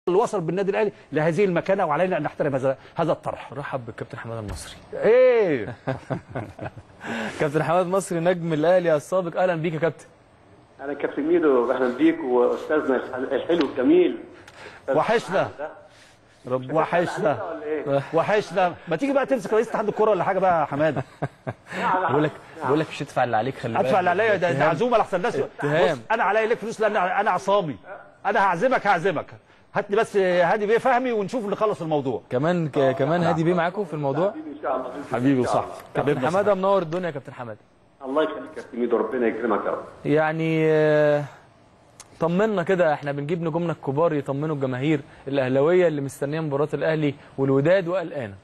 اللي وصل بالنادي الاهلي لهذه المكانه وعلينا ان نحترم هذا هذا الطرح رحب بالكابتن حماده المصري ايه كابتن حماده المصري نجم الاهلي السابق اهلا بيك يا كابتن انا كابتن ميدو اهلا بيك واستاذنا الحلو الجميل وحشنا رب وحشنا ولا ايه؟ وحشنا ما تيجي بقى تمسك رئيس اتحاد الكوره ولا حاجه بقى يا حماده بقول لك بقول لك مش تدفع اللي عليك خلي بالك ادفع اللي عليا ده, ده اتهام. عزومه لاحسن الناس اتهام. بص انا عليا لك فلوس لان انا عصابي انا هعزمك هعزمك هات لي بس هادي بيه فهمي ونشوف نخلص الموضوع كمان ك... كمان هادي بيه معاكم في الموضوع ان شاء الله حبيبي إن شاء وصاحبي الله. كابتن حماده منور الدنيا يا كابتن حماده الله يخليك يا كابتن ميدو ربنا يكرمك يا رب يعني آه، طمنا كده احنا بنجيب نجومنا الكبار يطمنوا الجماهير الاهلاويه اللي مستنيه مباراه الاهلي والوداد وقلقانه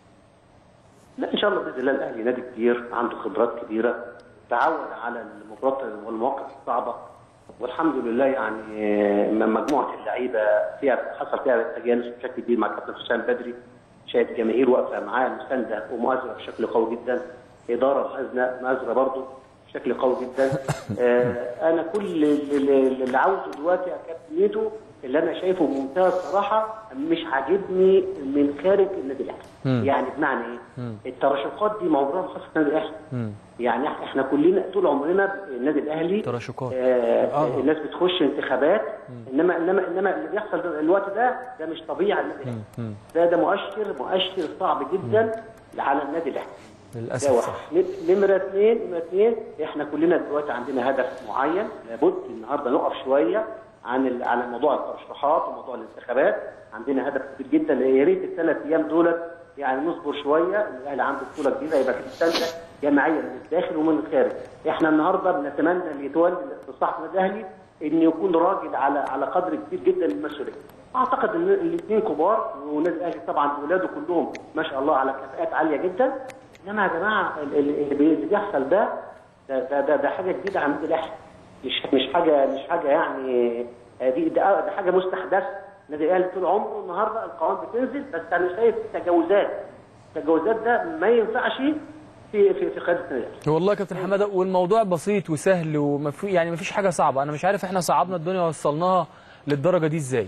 لا ان شاء الله باذن الله الاهلي نادي كبير عنده خبرات كبيره تعود على المباريات والمواقف الصعبه والحمد لله يعني آه، مجموعه اللعيبه فيها حصل فيها تجانس بشكل كبير مع كابتن حسام بدري شايف جماهير واقفه معاه مسانده ومؤازره بشكل قوي جدا اداره مؤازره مؤازره برضه بشكل قوي جدا آه، انا كل اللي اللي عاوزه دلوقتي يا كابتن ميدو اللي انا شايفه بمنتهى الصراحه مش عاجبني من خارج النادي الاهلي يعني بمعنى ايه؟ التراشقات دي موضوع خاص النادي الاهلي يعني إح- احنا كلنا طول عمرنا النادي الاهلي تراشقات. آه الناس بتخش انتخابات انما انما انما اللي بيحصل ده- الوقت ده ده مش طبيعي على النادي الاهلي ده ده مؤشر مؤشر صعب جدا على النادي الاهلي ده للاسف واحد صح نم- نمرة اثنين نمرة اثنين احنا كلنا دلوقتي عندنا هدف معين لابد النهارده نقف شويه عن ال- على موضوع الترشحات وموضوع الانتخابات عندنا هدف كبير جدا يا ريت الثلاث ايام دولت يعني نصبر شويه ان الاهلي عنده بطوله كبيره يبقى في مسانده جماعيه من الداخل ومن الخارج احنا النهارده بنتمنى ان يتولى مصلحه النادي الاهلي ان يكون راجل على على قدر كبير جدا من المسؤوليه اعتقد ان الاثنين كبار والنادي الاهلي طبعا اولاده كلهم ما شاء الله على كفاءات عاليه جدا انما يا جماعه ال- ال- اللي بي- اللي بيحصل ده ده ده, ده, ده حاجه جديده عن النادي الاهلي مش مش حاجه مش حاجه يعني آه، دي ده, ده حاجه مستحدثه النادي الاهلي طول عمره النهارده القوانين بتنزل بس انا شايف تجاوزات التجاوزات ده ما ينفعش في في في قياده النادي الاهلي والله يا كابتن حماده والموضوع بسيط وسهل ومفي يعني مفيش حاجه صعبه انا مش عارف احنا صعبنا الدنيا ووصلناها للدرجه دي ازاي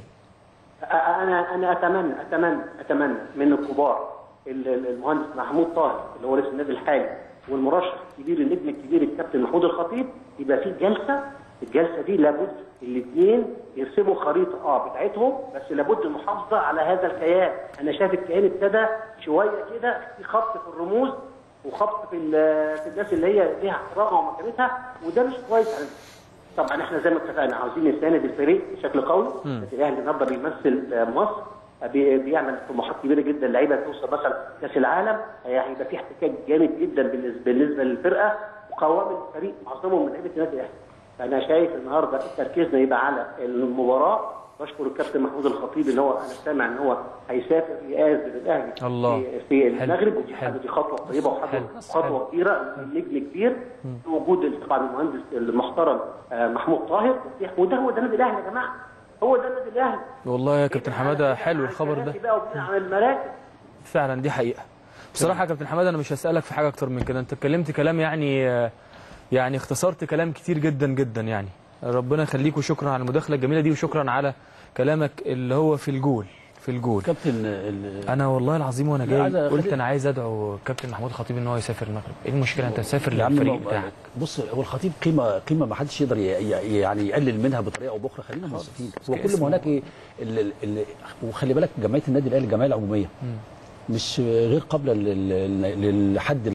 انا انا اتمنى اتمنى اتمنى من الكبار ال- ال- المهندس محمود طاهر اللي هو رئيس النادي الحالي والمرشح الكبير النجم الكبير الكابتن محمود الخطيب يبقى في جلسه الجلسه دي لابد الاثنين يرسموا خريطه اه بتاعتهم بس لابد المحافظه على هذا الكيان انا شايف الكيان ابتدى شويه كده في خبط في الرموز وخبط في ال- في الناس اللي هي ليها احترامها ومكانتها وده مش كويس على طبعا احنا زي ما اتفقنا عاوزين نساند الفريق بشكل قوي الاهلي النهارده بيمثل آه، مصر آه، بي- بيعمل طموحات كبيره جدا لعيبه توصل مثلا كاس العالم آه، هيبقى في احتكاك جامد جدا بالنسبه بالنسبه للفرقه وقوام الفريق معظمهم من لعيبه النادي الاهلي فانا شايف النهارده تركيزنا يبقى على المباراه بشكر الكابتن محمود الخطيب اللي هو انا سامع ان هو هيسافر يآزر الاهلي الله. في, في حلو. المغرب ودي حلو. حاجه دي خطوه طيبه حلو. وخطوه خطوه كبيره نجم كبير وجود طبعا المهندس المحترم آه، محمود طاهر وده هو ده النادي الاهلي يا جماعه هو ده النادي الاهلي والله يا كابتن حماده حلو الخبر ده بقى وبناء على المراكز فعلا دي حقيقه بصراحه يا كابتن حماده انا مش هسالك في حاجه اكتر من كده انت اتكلمت كلام يعني آه، يعني اختصرت كلام كتير جدا جدا يعني ربنا يخليك وشكرا على المداخله الجميله دي وشكرا على كلامك اللي هو في الجول في الجول كابتن ال- انا والله العظيم وانا لا، جاي أنا قلت خلي- انا عايز ادعو كابتن محمود الخطيب ان هو يسافر المغرب ايه المشكله انت تسافر يا عم للفريق ما- بتاعك بص هو الخطيب قيمه قيمه ما حدش يقدر ي- ي- يعني يقلل منها بطريقه او باخرى خلينا منصفين هو كل كاسم. ما هناك ايه ال- ال- ال- وخلي بالك جمعيه النادي الاهلي الجمعيه العموميه مش غير قابله لل- لل- للحد